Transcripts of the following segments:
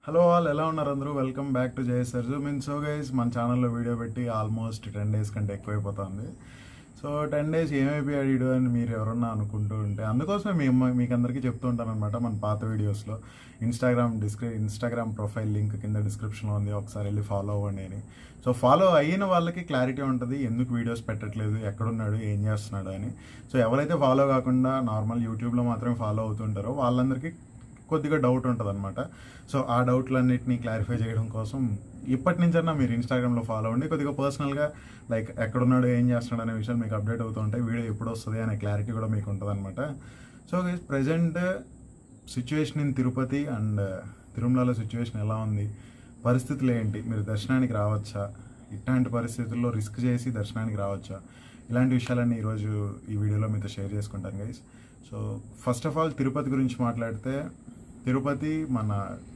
hello all ఎలా ఉన్నారు అందరూ welcome back to Jayasar zoom in so guys మన ఛానల్లో వీడియో పెట్టి ఆల్మోస్ట్ టెన్ డేస్ కంటే ఎక్కువైపోతుంది సో టెన్ డేస్ ఏమైపోయాడు వీడియో అని మీరు ఎవరన్నా అనుకుంటూ ఉంటే అందుకోసమే మేము మీకు అందరికీ చెప్తూ ఉంటాను అనమాట మన పాత వీడియోస్లో ఇన్స్టాగ్రామ్ డిస్క్రి ఇన్స్టాగ్రామ్ ప్రొఫైల్ లింక్ కింద డిస్క్రిప్షన్లో ఉంది ఒకసారి వెళ్ళి ఫాలో అవ్వండి అని సో ఫాలో అయిన వాళ్ళకి క్లారిటీ ఉంటుంది ఎందుకు వీడియోస్ పెట్టట్లేదు ఎక్కడున్నాడు ఏం చేస్తున్నాడు అని సో ఎవరైతే ఫాలో కాకుండా నార్మల్ యూట్యూబ్లో మాత్రమే ఫాలో అవుతుంటారో వాళ్ళందరికీ కొద్దిగా డౌట్ ఉంటుంది అనమాట సో ఆ డౌట్లన్నిటిని క్లారిఫై చేయడం కోసం ఇప్పటి నుంచన్నా మీరు ఇన్స్టాగ్రామ్లో ఫాలో అవ్వండి కొద్దిగా పర్సనల్గా లైక్ ఎక్కడున్నాడు ఏం చేస్తున్నాడు అనే విషయాలు మీకు అప్డేట్ అవుతూ ఉంటాయి వీడియో ఎప్పుడు వస్తుంది అనే క్లారిటీ కూడా మీకు ఉంటుంది అనమాట so present situation in Tirupati and తిరుమలలో సిచ్యువేషన్ ఎలా ఉంది పరిస్థితులు ఏంటి మీరు దర్శనానికి రావచ్చా ఇట్లాంటి పరిస్థితుల్లో రిస్క్ చేసి దర్శనానికి రావచ్చా ఇలాంటి విషయాలన్నీ ఈరోజు ఈ వీడియోలో మీతో షేర్ చేసుకుంటాను guys so first of all Tirupati గురించి మాట్లాడితే తిరుపతి మన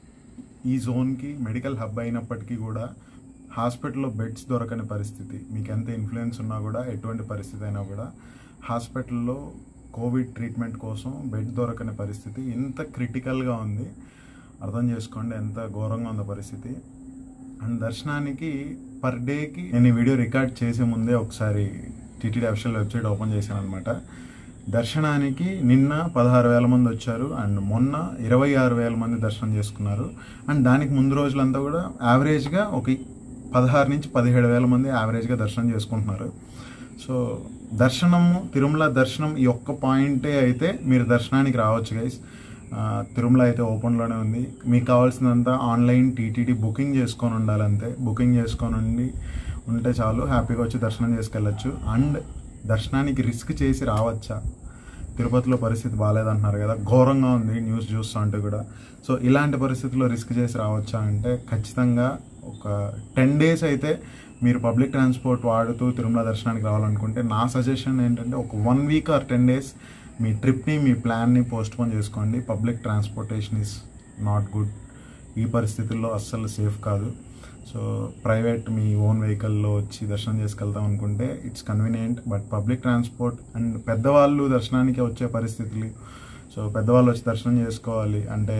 ఈ జోన్కి మెడికల్ హబ్ అయినప్పటికీ కూడా హాస్పిటల్లో బెడ్స్ దొరకని పరిస్థితి మీకు ఎంత ఇన్ఫ్లుయెన్స్ ఉన్నా కూడా ఎటువంటి పరిస్థితి అయినా కూడా హాస్పిటల్లో కోవిడ్ ట్రీట్మెంట్ కోసం బెడ్ దొరకని పరిస్థితి ఎంత క్రిటికల్గా ఉంది అర్థం చేసుకోండి ఎంత ఘోరంగా ఉంది పరిస్థితి అండ్ దర్శనానికి పర్ డేకి నేను ఈ వీడియో రికార్డ్ చేసే ముందే ఒకసారి టీటీడీ అఫిషియల్ వెబ్సైట్ ఓపెన్ చేశాను అనమాట దర్శనానికి నిన్న పదహారు వేల మంది వచ్చారు అండ్ మొన్న ఇరవై ఆరు వేల మంది దర్శనం చేసుకున్నారు అండ్ దానికి ముందు రోజులంతా కూడా యావరేజ్గా ఒక పదహారు నుంచి పదిహేడు వేల మంది యావరేజ్గా దర్శనం చేసుకుంటున్నారు సో దర్శనము తిరుమల దర్శనం ఈ ఒక్క పాయింటే అయితే మీరు దర్శనానికి రావచ్చు గైస్ తిరుమల అయితే ఓపెన్లోనే ఉంది మీకు కావాల్సిందంతా ఆన్లైన్ టీటీడీ బుకింగ్ చేసుకొని ఉండాలి అంతే బుకింగ్ చేసుకొని ఉండి ఉంటే చాలు హ్యాపీగా వచ్చి దర్శనం చేసుకెళ్ళచ్చు అండ్ దర్శనానికి రిస్క్ చేసి రావచ్చా తిరుపతిలో పరిస్థితి బాగాలేదంటున్నారు కదా ఘోరంగా ఉంది న్యూస్ చూస్తూ ఉంటే కూడా సో ఇలాంటి పరిస్థితుల్లో రిస్క్ చేసి రావచ్చా అంటే ఖచ్చితంగా ఒక టెన్ డేస్ అయితే మీరు పబ్లిక్ ట్రాన్స్పోర్ట్ వాడుతూ తిరుమల దర్శనానికి రావాలనుకుంటే నా సజెషన్ ఏంటంటే ఒక one week or ten days మీ ట్రిప్ని మీ ప్లాన్ని పోస్ట్ పోన్ చేసుకోండి public transportation is not good ఈ పరిస్థితుల్లో అస్సలు సేఫ్ కాదు సో ప్రైవేట్ మీ ఓన్ వెహికల్లో వచ్చి దర్శనం చేసుకెళ్తాం అనుకుంటే it's convenient but public transport and పెద్దవాళ్ళు దర్శనానికి వచ్చే పరిస్థితులు సో పెద్దవాళ్ళు వచ్చి దర్శనం చేసుకోవాలి అంటే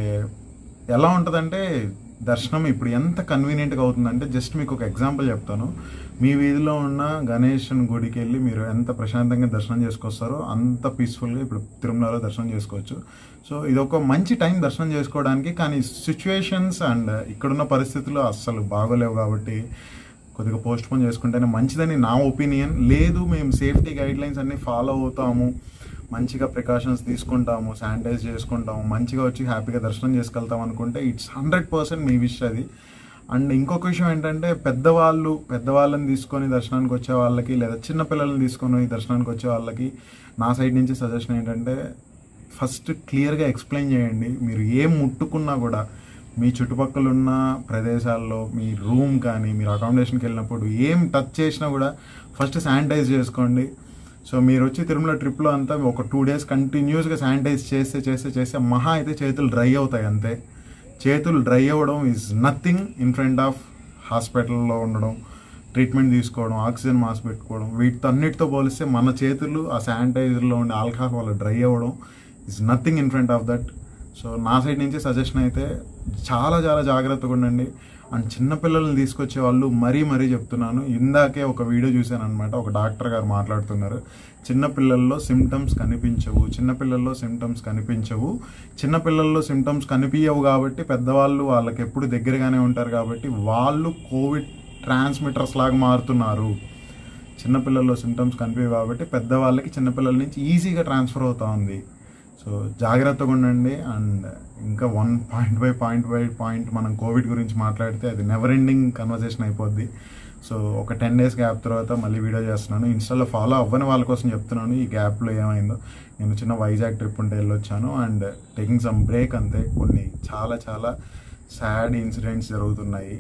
ఎలా ఉంటుందంటే దర్శనం ఇప్పుడు ఎంత కన్వీనియంట్గా అవుతుందంటే జస్ట్ మీకు ఒక ఎగ్జాంపుల్ చెప్తాను మీ వీధిలో ఉన్న గణేషన్ గుడికి వెళ్ళి మీరు ఎంత ప్రశాంతంగా దర్శనం చేసుకొస్తారో అంత పీస్ఫుల్గా ఇప్పుడు తిరుమలలో దర్శనం చేసుకోవచ్చు సో ఇది ఒక మంచి టైం దర్శనం చేసుకోవడానికి కానీ సిచ్యువేషన్స్ అండ్ ఇక్కడున్న పరిస్థితులు అస్సలు బాగోలేవు కాబట్టి కొద్దిగా పోస్ట్ పోన్ చేసుకుంటేనే మంచిదని నా ఒపీనియన్ లేదు మేము సేఫ్టీ గైడ్ లైన్స్ అన్ని ఫాలో అవుతాము మంచిగా ప్రికాషన్స్ తీసుకుంటాము శానిటైజ్ చేసుకుంటాము మంచిగా వచ్చి హ్యాపీగా దర్శనం చేసుకెళ్తాం అనుకుంటే ఇట్స్ హండ్రెడ్ పర్సెంట్ మీ విష్ అది అండ్ ఇంకొక విషయం ఏంటంటే పెద్దవాళ్ళు పెద్దవాళ్ళని తీసుకొని దర్శనానికి వచ్చే వాళ్ళకి లేదా చిన్న పిల్లల్ని తీసుకొని దర్శనానికి వచ్చే వాళ్ళకి నా సైడ్ నుంచి సజెషన్ ఏంటంటే ఫస్ట్ క్లియర్గా ఎక్స్ప్లెయిన్ చేయండి మీరు ఏం ముట్టుకున్నా కూడా మీ చుట్టుపక్కల ఉన్న ప్రదేశాల్లో మీ రూమ్ కానీ మీరు అకామిడేషన్కి వెళ్ళినప్పుడు ఏం టచ్ చేసినా కూడా ఫస్ట్ శానిటైజ్ చేసుకోండి సో మీరు వచ్చి తిరుమల ట్రిప్లో అంతా ఒక టూ డేస్ కంటిన్యూస్గా శానిటైజ్ చేస్తే చేస్తే చేస్తే మహా అయితే చేతులు డ్రై అవుతాయి అంతే చేతులు డ్రై అవ్వడం is nothing in front of హాస్పిటల్లో ఉండడం ట్రీట్మెంట్ తీసుకోవడం ఆక్సిజన్ మాస్క్ పెట్టుకోవడం వీటితో అన్నిటితో పోలిస్తే మన చేతులు ఆ శానిటైజర్లో ఉండే ఆల్కహాల్ వల్ల డ్రై అవ్వడం is nothing in front of that so నా సైడ్ నుంచి సజెషన్ అయితే చాలా చాలా జాగ్రత్తగా ఉండండి అండ్ చిన్నపిల్లల్ని తీసుకొచ్చే వాళ్ళు మరీ మరీ చెప్తున్నాను ఇందాకే ఒక వీడియో చూశాను అనమాట ఒక డాక్టర్ గారు మాట్లాడుతున్నారు చిన్నపిల్లల్లో సిమ్టమ్స్ కనిపించవు చిన్నపిల్లల్లో సిమ్టమ్స్ కనిపించవు చిన్నపిల్లల్లో సిమ్టమ్స్ కనిపించవు కాబట్టి పెద్దవాళ్ళు వాళ్ళకి ఎప్పుడు దగ్గరగానే ఉంటారు కాబట్టి వాళ్ళు కోవిడ్ ట్రాన్స్మిటర్స్ లాగా మారుతున్నారు చిన్నపిల్లల్లో సిమ్టమ్స్ కనిపించవు కాబట్టి పెద్దవాళ్ళకి చిన్నపిల్లల నుంచి ఈజీగా ట్రాన్స్ఫర్ అవుతా ఉంది సో జాగ్రత్తగా ఉండండి అండ్ ఇంకా one point by point by point మనం కోవిడ్ గురించి మాట్లాడితే అది నెవర్ ఎండింగ్ కన్వర్జేషన్ అయిపోద్ది సో ఒక టెన్ డేస్ గ్యాప్ తర్వాత మళ్ళీ వీడియో చేస్తున్నాను ఇన్స్టాలో ఫాలో అవ్వని వాళ్ళ కోసం చెప్తున్నాను ఈ గ్యాప్లో ఏమైందో నేను చిన్న వైజాగ్ ట్రిప్ ఉంటే వెళ్ళొచ్చాను అండ్ టేకింగ్ సమ్ బ్రేక్ అంతే కొన్ని చాలా చాలా సాడ్ ఇన్సిడెంట్స్ జరుగుతున్నాయి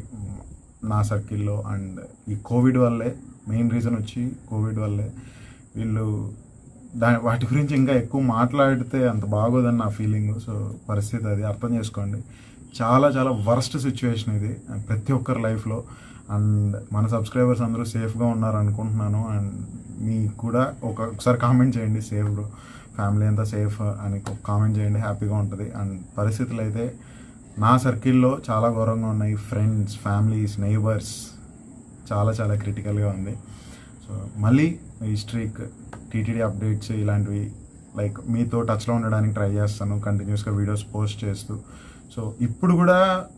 నా సర్కిల్లో అండ్ ఈ కోవిడ్ వల్లే మెయిన్ రీజన్ వచ్చి కోవిడ్ వల్లే వీళ్ళు దా వాటి గురించి ఇంకా ఎక్కువ మాట్లాడితే అంత బాగోదని నా ఫీలింగ్ సో పరిస్థితి అది అర్థం చేసుకోండి చాలా చాలా వర్స్ట్ సిచ్యువేషన్ ఇది ప్రతి ఒక్కరి లైఫ్లో అండ్ మన సబ్స్క్రైబర్స్ అందరూ సేఫ్గా ఉన్నారు అనుకుంటున్నాను అండ్ మీకు కూడా ఒక ఒకసారి కామెంట్ చేయండి సేఫ్ ఫ్యామిలీ అంతా సేఫ్ అని కామెంట్ చేయండి హ్యాపీగా ఉంటుంది అండ్ పరిస్థితులు అయితే నా సర్కిల్లో చాలా ఘోరంగా ఉన్నాయి ఫ్రెండ్స్ ఫ్యామిలీస్ నైబర్స్ చాలా చాలా క్రిటికల్గా ఉంది సో మళ్ళీ ఈ స్ట్రీక్ టీటీడీ అప్డేట్స్ ఇలాంటివి లైక్ మీతో టచ్లో ఉండడానికి ట్రై చేస్తాను కంటిన్యూస్గా వీడియోస్ పోస్ట్ చేస్తూ సో ఇప్పుడు కూడా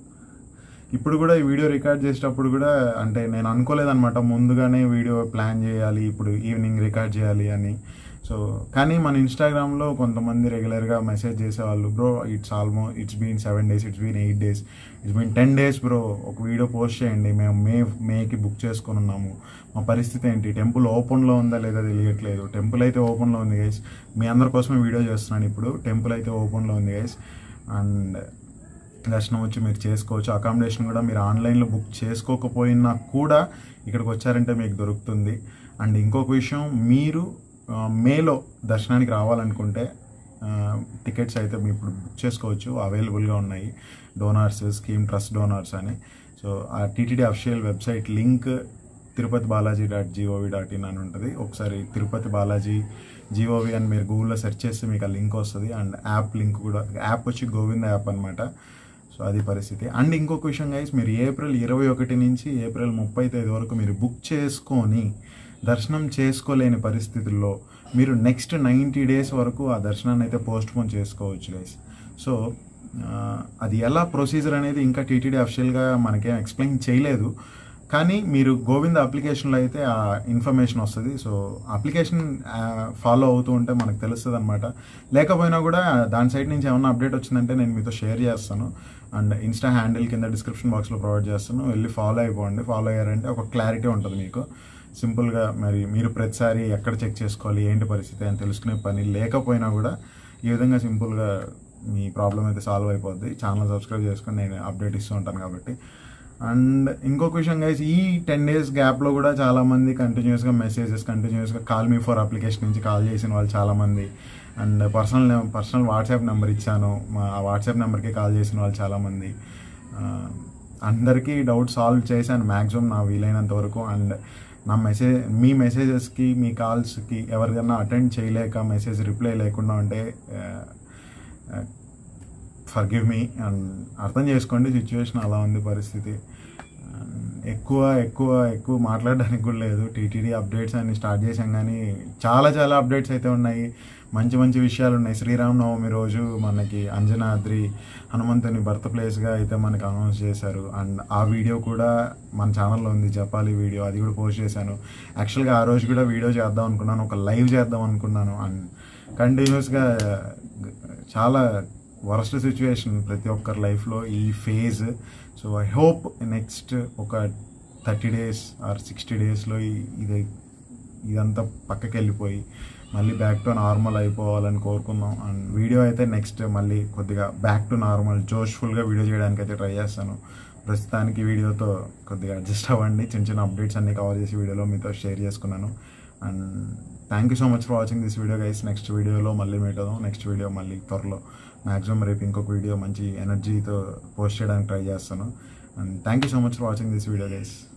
ఇప్పుడు కూడా ఈ వీడియో రికార్డ్ చేసేటప్పుడు కూడా అంటే నేను అనుకోలేదన్నమాట ముందుగానే వీడియో ప్లాన్ చేయాలి ఇప్పుడు ఈవినింగ్ రికార్డ్ చేయాలి అని సో కానీ మన ఇన్స్టాగ్రామ్లో కొంతమంది రెగ్యులర్గా మెసేజ్ చేసేవాళ్ళు బ్రో ఇట్స్ ఆల్మో it's been seven days it's been eight days it's been ten days bro ఒక వీడియో పోస్ట్ చేయండి మేము మే మేకి బుక్ చేసుకొని ఉన్నాము మా పరిస్థితి ఏంటి టెంపుల్ ఓపెన్లో ఉందా లేదా తెలియట్లేదు టెంపుల్ అయితే ఓపెన్లో ఉంది గైస్ మీ అందరి కోసమే వీడియో చేస్తున్నాను ఇప్పుడు టెంపుల్ అయితే ఓపెన్లో ఉంది గైస్ అండ్ దర్శనం వచ్చి మీరు చేసుకోవచ్చు అకామిడేషన్ కూడా మీరు ఆన్లైన్లో బుక్ చేసుకోకపోయినా కూడా ఇక్కడికి వచ్చారంటే మీకు దొరుకుతుంది అండ్ ఇంకొక విషయం మీరు ఆ, మేలో దర్శనానికి రావాలనుకుంటే ఆ, టికెట్స్ అయితే మీరు ఇప్పుడు బుక్ చేసుకోవచ్చు అవైలబుల్గా ఉన్నాయి డోనార్స్ స్కీమ్ ట్రస్ట్ డోనార్స్ అని సో ఆ TTD official website link Tirupati Balaji dot G O V dot in అని ఉంటుంది ఒకసారి తిరుపతి బాలాజీ జీఓవి అని మీరు గూగుల్లో సెర్చ్ చేస్తే మీకు ఆ లింక్ వస్తుంది అండ్ యాప్ లింక్ కూడా యాప్ వచ్చి గోవింద యాప్ అనమాట సో అది పరిస్థితి అండ్ ఇంకొక విషయం గైస్ మీరు ఏప్రిల్ ఇరవై ఒకటి నుంచి ఏప్రిల్ ముప్పై తేదీ వరకు మీరు బుక్ చేసుకొని దర్శనం చేసుకోలేని పరిస్థితుల్లో మీరు నెక్స్ట్ నైంటీ డేస్ వరకు ఆ దర్శనాన్ని అయితే పోస్ట్ పోన్ చేసుకోవచ్చు గైస్ సో ఆ, అది ఎలా ప్రొసీజర్ అనేది ఇంకా టీటీడీ అఫిషియల్గా మనకేం ఎక్స్ప్లెయిన్ చేయలేదు కానీ మీరు గోవింద అప్లికేషన్లో అయితే ఆ ఇన్ఫర్మేషన్ వస్తుంది సో అప్లికేషన్ ఫాలో అవుతూ ఉంటే మనకు తెలుస్తుంది అనమాట లేకపోయినా కూడా దాని సైడ్ నుంచి ఏమన్నా అప్డేట్ వచ్చిందంటే నేను మీతో షేర్ చేస్తాను అండ్ ఇన్స్టా హ్యాండిల్ కింద డిస్క్రిప్షన్ బాక్స్లో ప్రొవైడ్ చేస్తాను వెళ్ళి ఫాలో అయిపోండి ఫాలో అయ్యారంటే ఒక క్లారిటీ ఉంటుంది మీకు సింపుల్గా మరి మీరు ప్రతిసారి ఎక్కడ చెక్ చేసుకోవాలి ఏంటి పరిస్థితి అని తెలుసుకునే పని లేకపోయినా కూడా ఈ విధంగా సింపుల్గా మీ ప్రాబ్లం అయితే సాల్వ్ అయిపోద్ది ఛానల్ సబ్స్క్రైబ్ చేసుకొని నేను అప్డేట్ ఇస్తూ ఉంటాను కాబట్టి అండ్ ఇంకొక విషయం గైస్ ఈ టెన్ డేస్ గ్యాప్లో కూడా చాలామంది కంటిన్యూస్గా మెసేజెస్ కంటిన్యూస్గా కాల్ మీ ఫర్ అప్లికేషన్ నుంచి కాల్ చేసిన వాళ్ళు చాలామంది and personal personal WhatsApp number ఇచ్చాను మా ఆ వాట్సాప్ నెంబర్కి కాల్ చేసిన వాళ్ళు చాలామంది ఆ, అందరికీ డౌట్ సాల్వ్ చేశాను మ్యాక్సిమం నా వీలైనంత వరకు అండ్ నా మెసేజ్ మీ మెసేజెస్కి మీ కాల్స్కి ఎవరికైనా అటెండ్ చేయలేక మెసేజ్ రిప్లై లేకుండా ఉంటే ఫర్గివ్ మీ అండ్ అర్థం చేసుకోండి సిచ్యువేషన్ అలా ఉంది పరిస్థితి And ఎక్కువ ఎక్కువ ఎక్కువ మాట్లాడడానికి కూడా లేదు టీటీడీ అప్డేట్స్ అన్ని స్టార్ట్ చేసాం కానీ చాలా చాలా అప్డేట్స్ అయితే ఉన్నాయి మంచి మంచి విషయాలు ఉన్నాయి శ్రీరామనవమి రోజు మనకి అంజనాద్రి హనుమంతుని బర్త్ ప్లేస్గా అయితే మనకి అనౌన్స్ చేశారు అండ్ ఆ వీడియో కూడా మన ఛానల్లో ఉంది జపాలి వీడియో అది కూడా పోస్ట్ చేశాను యాక్చువల్గా ఆ రోజు కూడా వీడియో చేద్దాం అనుకున్నాను ఒక లైవ్ చేద్దాం అనుకున్నాను అండ్ కంటిన్యూస్గా చాలా వరస్ట్ సిచ్యువేషన్ ప్రతి ఒక్కరి లైఫ్లో ఈ phase so I hope next ఒక థర్టీ డేస్ ఆర్ సిక్స్టీ డేస్లో ఇది ఇదంతా పక్కకి వెళ్ళిపోయి మళ్ళీ బ్యాక్ టు నార్మల్ అయిపోవాలని కోరుకుందాం అండ్ వీడియో అయితే నెక్స్ట్ మళ్ళీ కొద్దిగా బ్యాక్ టు నార్మల్ జోష్ఫుల్గా వీడియో చేయడానికి అయితే ట్రై చేస్తాను ప్రస్తుతానికి వీడియోతో కొద్దిగా అడ్జస్ట్ అవ్వండి చిన్న చిన్న అప్డేట్స్ అన్ని కవర్ చేసి వీడియోలో మీతో షేర్ చేసుకున్నాను and thank you so much for watching this video guys next వీడియోలో మళ్ళీ మీట్ అవుదాం నెక్స్ట్ వీడియో మళ్ళీ త్వరలో మ్యాక్సిమం రేపు ఇంకొక వీడియో మంచి ఎనర్జీతో పోస్ట్ చేయడానికి ట్రై చేస్తాను and thank you so much for watching this video guys